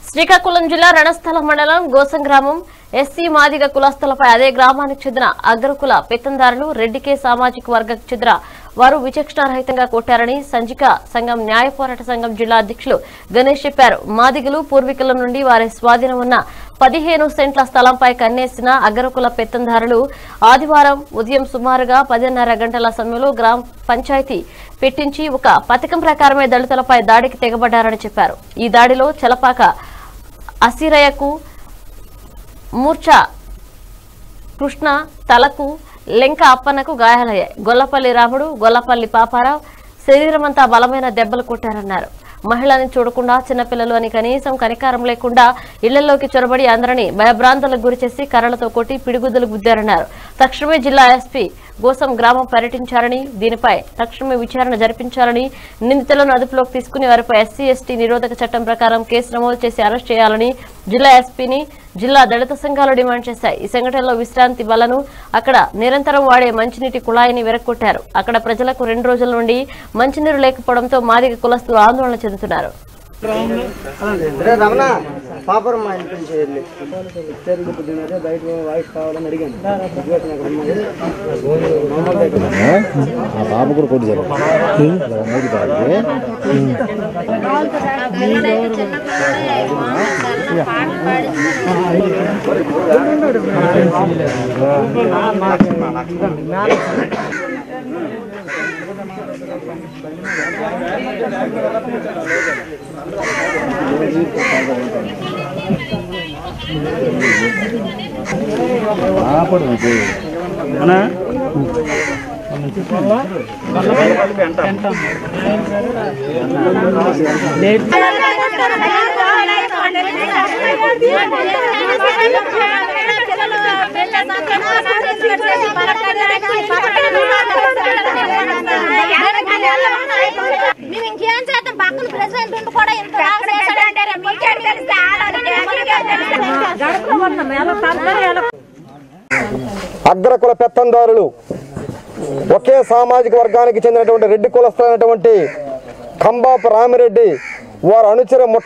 శ్రీకాకుళం జిల్లా రణస్థలం మండలం గోసం గ్రామం ఎస్సీ మాదిగ కులస్తులపై అదే గ్రామానికి చెందిన అగ్రకుల పెత్తందారులు రెడ్డికే సామాజిక వర్గకు చెందిన వారు విచక్షణారహితంగా కొట్టారని సంజిక సంఘం న్యాయ పోరాట సంఘం జిల్లా అధ్యక్షులు గణేష్ చెప్పారు మాదిగలు పూర్వీకుల నుండి వారి స్వాధీనం ఉన్న పదిహేను సెంట్ల స్థలంపై కన్నేసిన అగ్రకుల పెత్తందారులు ఆదివారం ఉదయం సుమారుగా పదిన్నర గంటల సమయంలో గ్రామ పంచాయతీ పెట్టించి ఒక పథకం ప్రకారమే దళితులపై దాడికి తెగబడ్డారని చెప్పారు ఈ దాడిలో చలపాక అసిరయ్యకు మూర్ఛ కృష్ణ తలకు లెంక అప్పన్నకు గాయాలయ్యాయి గొల్లపల్లి రాముడు గొల్లపల్లి పాపారావు శరీరమంతా బలమైన దెబ్బలు కొట్టారన్నారు మహిళని చూడకుండా చిన్నపిల్లలు అని కనీసం కనికారం లేకుండా ఇళ్లలోకి చొరబడి అందరినీ భయభ్రాంతులకు గురిచేసి కర్రలతో కొట్టి పిడిగుద్దులు గుద్దారన్నారు తక్షణమే జిల్లా ఎస్పీ గోసం గ్రామం పర్యటించారని దీనిపై తక్షణమే విచారణ జరిపించాలని నిందితులను అదుపులోకి తీసుకుని వారిపై ఎస్సీ ఎస్టీ నిరోధక చట్టం ప్రకారం కేసు నమోదు చేసి అరెస్ట్ చేయాలని జిల్లా ఎస్పీని జిల్లా దళిత సంఘాలు డిమాండ్ చేశాయి ఈ సంఘటనలో విశ్రాంతి బలను అక్కడ నిరంతరం వాడే మంచినీటి కుళాయిని విరక్కొట్టారు అక్కడ ప్రజలకు రెండు రోజుల నుండి మంచినీరు లేకపోవడంతో మాదిగ కులస్తులు ఆందోళన చెందుతున్నారు రే రమణ పాపరం మా ఇంటి నుంచి వెళ్ళి చెరుకు పుట్టినదే బయట వాయిస్ కావాలని అడిగాను ఉద్యోగం అక్కడ ఉన్నది. మామూలు దగ్గర. ఆ పాప కూడా కొట్టించారు మూడు తాగి ఆపడు మీకు మేము ఇంకేం చేద్దాం పక్కన ప్రెసిడెంట్ ఉండి కూడా ఇంత లాగా చేశాడంటే మీకేం తెలిస్తే అగ్రకుల పెత్తందారులు ఒకే సామాజిక వర్గానికి చెందినటువంటి రెడ్డి కులస్తులైనటువంటి కంబాపు రామిరెడ్డి వారి అనుచర ముఠ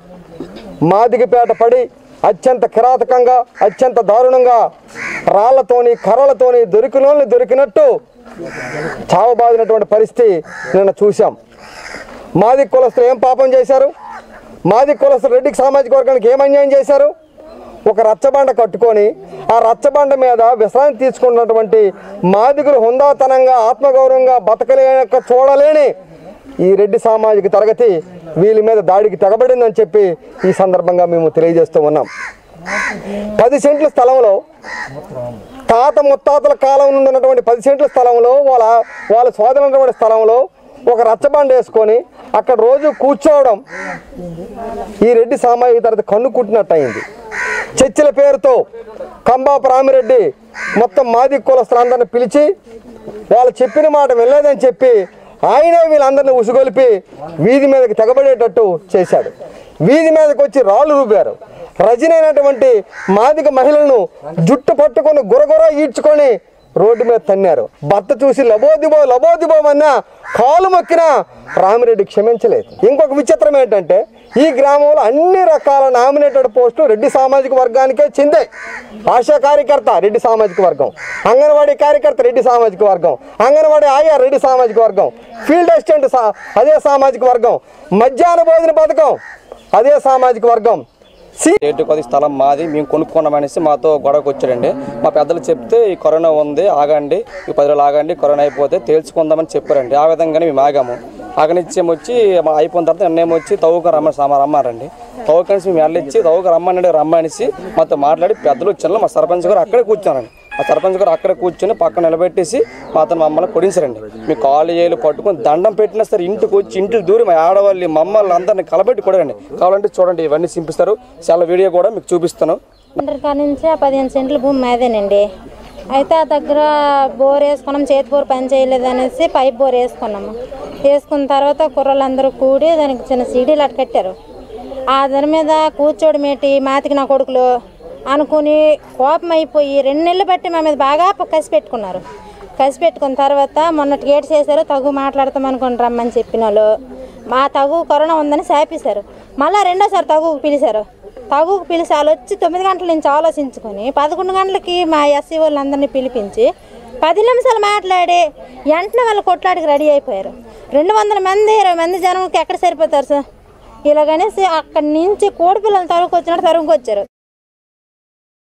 మాదిగపేట పడి అత్యంత కిరాతకంగా అత్యంత దారుణంగా రాళ్లతోని కర్రలతోని దొరికినోళ్ళని దొరికినట్టు చావబాదినటువంటి పరిస్థితి నిన్న చూశాం మాది కులస్తులు ఏం పాపం చేశారు మాది కులస్తులు రెడ్డికి సామాజిక వర్గానికి ఏం అన్యాయం చేశారు ఒక రచ్చబండ కట్టుకొని ఆ రచ్చబండ మీద విశ్రాంతి తీసుకున్నటువంటి మాదిగులు హుందాతనంగా ఆత్మగౌరవంగా బతకలేక చూడలేని ఈ రెడ్డి సామాజిక తరగతి వీళ్ళ మీద దాడికి తెగబడిందని చెప్పి ఈ సందర్భంగా మేము తెలియజేస్తూ ఉన్నాం పది సెంట్ల స్థలంలో తాత ముత్తాతల కాలం నుండి ఉన్నటువంటి పది సెంట్ల స్థలంలో వాళ్ళ వాళ్ళ స్వాధీనటువంటి స్థలంలో ఒక రచ్చబండ వేసుకొని అక్కడ రోజు కూర్చోవడం ఈ రెడ్డి సామాజిక తరగతి కన్ను కుట్టినట్టు అయింది చర్చిల పేరుతో కంబాపు రామిరెడ్డి మొత్తం మాది కులస్తులందరిని పిలిచి వాళ్ళు చెప్పిన మాట వెళ్ళలేదని చెప్పి ఆయనే వీళ్ళందరినీ ఉసుగొలిపి వీధి మీదకి తెగబడేటట్టు చేశాడు వీధి మీదకి వచ్చి రాళ్ళు రూపారు రజనైనటువంటి మాదిక మహిళలను జుట్టు పట్టుకొని గురగుర ఈడ్చుకొని రోడ్డు మీద తన్నారు భర్త చూసి లబోదిబో లబోదిబో అన్న కాలు మొక్కిన రామిరెడ్డి క్షమించలేదు ఇంకొక విచిత్రం ఏంటంటే ఈ గ్రామంలో అన్ని రకాల నామినేటెడ్ పోస్టులు రెడ్డి సామాజిక వర్గానికే చెందాయి ఆశా కార్యకర్త రెడ్డి సామాజిక వర్గం అంగన్వాడీ కార్యకర్త రెడ్డి సామాజిక వర్గం అంగన్వాడీ ఆయా రెడ్డి సామాజిక వర్గం ఫీల్డ్ అసిస్టెంట్ సా- అదే సామాజిక వర్గం మధ్యాహ్న భోజన పథకం అదే సామాజిక వర్గం సి రేటు కొద్ది స్థలం మాది మేము కొనుక్కున్నామనేసి మాతో గొడవకు వచ్చాడండి మా పెద్దలు చెప్తే ఈ కరోనా ఉంది ఆగండి ఈ పది రోజులు ఆగండి కరోనా అయిపోతే తేల్చుకుందామని చెప్పారండి ఆ విధంగానే మేము ఆగాము ఆగనిచ్చేం వచ్చి మా అయిపోయిన తర్వాత నిన్నేమో వచ్చి తవ్వుక రమ్మని సామా రమ్మారండి తవ్వుకనేసి మేము వెళ్ళిచ్చి తవ్వుక రమ్మనండి రమ్మనేసి మాతో మాట్లాడి పెద్దలు వచ్చిన మా సర్పంచ్ గారు అక్కడే కూర్చోనండి ఆ సర్పంచ్ గారు అక్కడ కూర్చొని పక్కన నిలబెట్టేసి అతను మమ్మల్ని కొడించారండి మీ కాళ్ళు ఏలు పట్టుకొని దండం పెట్టినా సరే ఇంటికి వచ్చి ఇంటికి దూరం మా ఆడవాళ్ళు మమ్మల్ని అందరిని కలబెట్టి కొడండి కావాలంటే చూడండి ఇవన్నీ చింపిస్తారు చాలా వీడియో కూడా మీకు చూపిస్తాను కాడ నుంచి ఆ పదిహేను సెంట్ల భూమి మాదేనండి అయితే ఆ దగ్గర బోర్ వేసుకున్నాం చేతి బోర్ పని చేయలేదు అనేసి పైప్ బోర్ వేసుకున్నాము వేసుకున్న తర్వాత కుర్రలందరూ కూడి దానికి చిన్న సీడీలు అట్ట కట్టారు ఆ దాని మీద కూర్చోడు మేటి మాతికి నా కొడుకులు అనుకుని కోపం అయిపోయి రెండు నెలలు బట్టి మా మీద బాగా కసి పెట్టుకున్నారు కసి పెట్టుకున్న తర్వాత మొన్నటి గేట్ చేశారు తగు మాట్లాడతాం అనుకుని రమ్మని చెప్పిన వాళ్ళు మా తగు కరోనా ఉందని శాపేశారు మళ్ళీ రెండోసారి తగుకు పిలిచారు తగుకు పిలిచి వాళ్ళు వచ్చి తొమ్మిది గంటల నుంచి ఆలోచించుకొని పదకొండు గంటలకి మా ఎస్సీ వాళ్ళందరినీ పిలిపించి పది నిమిషాలు మాట్లాడి వెంటనే వాళ్ళు కొట్లాడికి రెడీ అయిపోయారు రెండు వందల మంది ఇరవై మంది జనంకి ఎక్కడ సరిపోతారు సార్ ఇలాగనేసి అక్కడి నుంచి కోడి పిల్లలు తరువుకొచ్చినట్టు తరువుకొచ్చారు